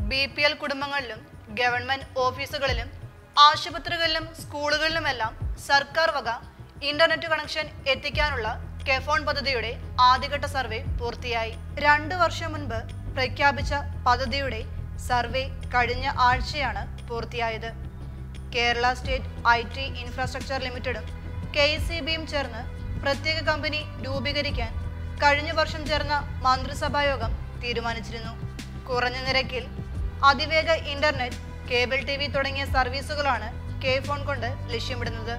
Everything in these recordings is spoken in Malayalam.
ബി പി എൽ കുടുംബങ്ങളിലും ഗവൺമെന്റ് ഓഫീസുകളിലും ആശുപത്രികളിലും സ്കൂളുകളിലുമെല്ലാം സർക്കാർ വക ഇന്റർനെറ്റ് കണക്ഷൻ എത്തിക്കാനുള്ള കെഫോൺ പദ്ധതിയുടെ ആദ്യഘട്ട സർവേ പൂർത്തിയായി രണ്ടു വർഷം മുൻപ് പ്രഖ്യാപിച്ച പദ്ധതിയുടെ സർവേ കഴിഞ്ഞ ആഴ്ചയാണ് പൂർത്തിയായത് Kerala state I T infrastructure ലിമിറ്റഡും കെ സി ബിയും ചേർന്ന് പ്രത്യേക കമ്പനി രൂപീകരിക്കാൻ കഴിഞ്ഞ വർഷം ചേർന്ന മന്ത്രിസഭാ യോഗം തീരുമാനിച്ചിരുന്നു കുറഞ്ഞ നിരക്കിൽ അതിവേഗ ഇന്റർനെറ്റ് കേബിൾ ടി വി തുടങ്ങിയ സർവീസുകളാണ് കെ ഫോൺ കൊണ്ട് ലക്ഷ്യമിടുന്നത്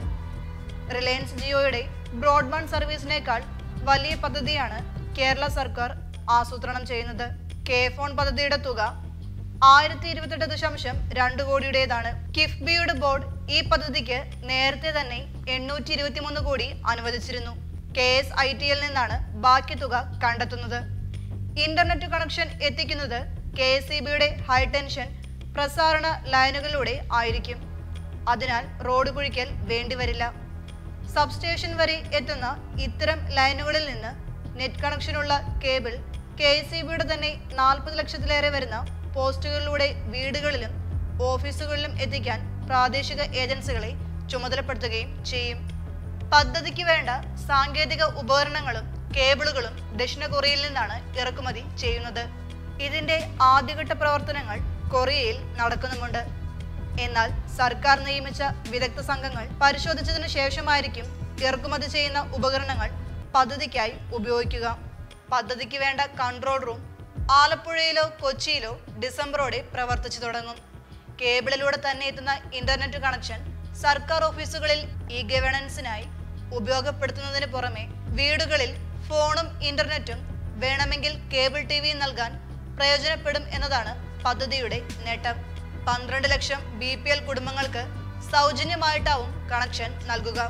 റിലയൻസ് ജിയോയുടെ ബ്രോഡ്ബാൻഡ് സർവീസിനേക്കാൾ വലിയ പദ്ധതിയാണ് കേരള സർക്കാർ ആസൂത്രണം ചെയ്യുന്നത് കെ ഫോൺ പദ്ധതിയുടെ തുക ആയിരത്തി ഇരുപത്തെട്ട് ദശാംശം രണ്ട് കോടിയുടേതാണ് കിഫ്ബിയുടെ ബോർഡ് ഈ പദ്ധതിക്ക് നേരത്തെ തന്നെ എണ്ണൂറ്റി ഇരുപത്തിമൂന്ന് കോടി അനുവദിച്ചിരുന്നു കെ എസ് ഐ ടിയിൽ നിന്നാണ് ബാക്കി തുക കണ്ടെത്തുന്നത് ഇന്റർനെറ്റ് കണക്ഷൻ എത്തിക്കുന്നത് കെ എസ് ഇ ബിയുടെ ഹൈടെൻഷൻ പ്രസാരണ ലൈനുകളിലൂടെ ആയിരിക്കും അതിനാൽ റോഡ് കുഴിക്കൽ വേണ്ടിവരില്ല സബ്സ്റ്റേഷൻ വരെ എത്തുന്ന ഇത്തരം ലൈനുകളിൽ നിന്ന് നെറ്റ് കണക്ഷനുള്ള കേബിൾ കെ എസ് ഇ ബിയുടെ തന്നെ നാൽപ്പത് ലക്ഷത്തിലേറെ വരുന്ന പോസ്റ്റുകളിലൂടെ വീടുകളിലും ഓഫീസുകളിലും എത്തിക്കാൻ പ്രാദേശിക ഏജൻസികളെ ചുമതലപ്പെടുത്തുകയും ചെയ്യും പദ്ധതിക്ക് വേണ്ട സാങ്കേതിക ഉപകരണങ്ങളും കേബിളുകളും ദക്ഷിണ കൊറിയയിൽ നിന്നാണ് ഇറക്കുമതി ചെയ്യുന്നത് ഇതിന്റെ ആദ്യഘട്ട പ്രവർത്തനങ്ങൾ കൊറിയയിൽ നടക്കുന്നുമുണ്ട് എന്നാൽ സർക്കാർ നിയമിച്ച വിദഗ്ധ സംഘങ്ങൾ പരിശോധിച്ചതിനു ശേഷമായിരിക്കും ഇറക്കുമതി ചെയ്യുന്ന ഉപകരണങ്ങൾ പദ്ധതിക്കായി ഉപയോഗിക്കുക പദ്ധതിക്ക് വേണ്ട കൺട്രോൾ റൂം ആലപ്പുഴയിലോ കൊച്ചിയിലോ ഡിസംബറോടെ പ്രവർത്തിച്ചു തുടങ്ങും കേബിളിലൂടെ തന്നെ എത്തുന്ന ഇന്റർനെറ്റ് കണക്ഷൻ സർക്കാർ ഓഫീസുകളിൽ ഇ ഗവേണൻസിനായി ഉപയോഗപ്പെടുത്തുന്നതിന് പുറമെ വീടുകളിൽ ഫോണും ഇന്റർനെറ്റും വേണമെങ്കിൽ കേബിൾ ടി വിയും നൽകാൻ പ്രയോജനപ്പെടും എന്നതാണ് പദ്ധതിയുടെ നേട്ടം പന്ത്രണ്ട് ലക്ഷം ബി പി എൽ കുടുംബങ്ങൾക്ക് സൗജന്യമായിട്ടാവും കണക്ഷൻ നൽകുക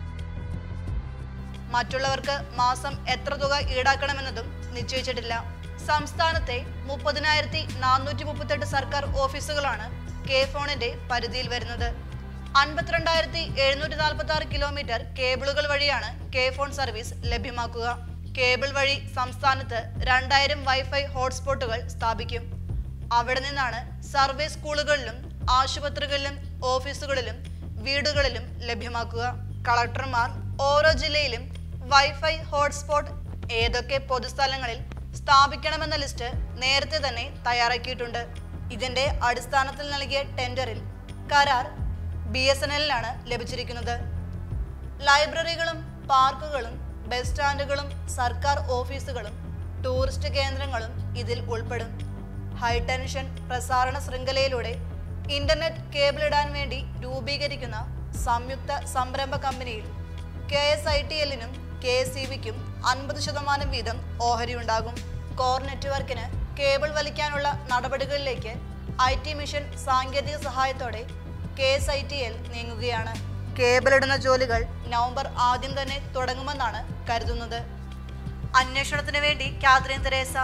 മറ്റുള്ളവർക്ക് മാസം എത്ര തുക ഈടാക്കണമെന്നതും നിശ്ചയിച്ചിട്ടില്ല സംസ്ഥാനത്തെ മുപ്പതിനായിരത്തി നാനൂറ്റി മുപ്പത്തെട്ട് സർക്കാർ ഓഫീസുകളാണ് കെ ഫോണിന്റെ പരിധിയിൽ വരുന്നത് അൻപത്തിരണ്ടായിരത്തി എഴുന്നൂറ്റി നാൽപ്പത്തി ആറ് കിലോമീറ്റർ കേബിളുകൾ വഴിയാണ് കെ ഫോൺ സർവീസ് ലഭ്യമാക്കുക കേബിൾ വഴി സംസ്ഥാനത്ത് രണ്ടായിരം വൈഫൈ ഹോട്ട്സ്പോട്ടുകൾ സ്ഥാപിക്കും അവിടെ നിന്നാണ് സർവേ സ്കൂളുകളിലും ആശുപത്രികളിലും ഓഫീസുകളിലും വീടുകളിലും ലഭ്യമാക്കുക കളക്ടർമാർ ഓരോ ജില്ലയിലും വൈഫൈ ഹോട്ട്സ്പോട്ട് ഏതൊക്കെ പൊതുസ്ഥലങ്ങളിൽ സ്ഥാപിക്കണമെന്ന ലിസ്റ്റ് നേരത്തെ തന്നെ തയ്യാറാക്കിയിട്ടുണ്ട് ഇതിന്റെ അടിസ്ഥാനത്തിൽ നൽകിയ ടെൻഡറിൽ കരാർ ബി എസ് എൻ എല്ലിനാണ് ലഭിച്ചിരിക്കുന്നത് ലൈബ്രറികളും പാർക്കുകളും ബസ് സ്റ്റാൻഡുകളും സർക്കാർ ഓഫീസുകളും ടൂറിസ്റ്റ് കേന്ദ്രങ്ങളും ഇതിൽ ഉൾപ്പെടും ഹൈടെൻഷൻ പ്രസാരണ ശൃംഖലയിലൂടെ ഇന്റർനെറ്റ് കേബിൾ ഇടാൻ വേണ്ടി രൂപീകരിക്കുന്ന സംയുക്ത സംരംഭ കമ്പനിയിൽ കെ എസ് ഐ ടി എല്ലിനും കെ എസ് ഇ ബിക്കും അൻപത് ശതമാനം വീതം ഓഹരിയുണ്ടാകും കോർ നെറ്റ്വർക്കിന് കേബിൾ വലിക്കാനുള്ള നടപടികളിലേക്ക് ഐ ടി മിഷൻ സാങ്കേതിക സഹായത്തോടെ K S I T L നീങ്ങുകയാണ് കേബിൾ ഇടുന്ന ജോലികൾ നവംബർ ആദ്യം തന്നെ തുടങ്ങുമെന്നാണ് കരുതുന്നത് അന്വേഷണത്തിന് വേണ്ടി Kathreen Theresa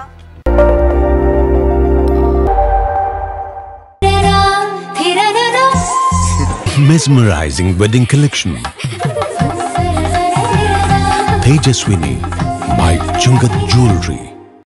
Mesmerizing wedding collection. Tejaswini by Chungat Jewelry.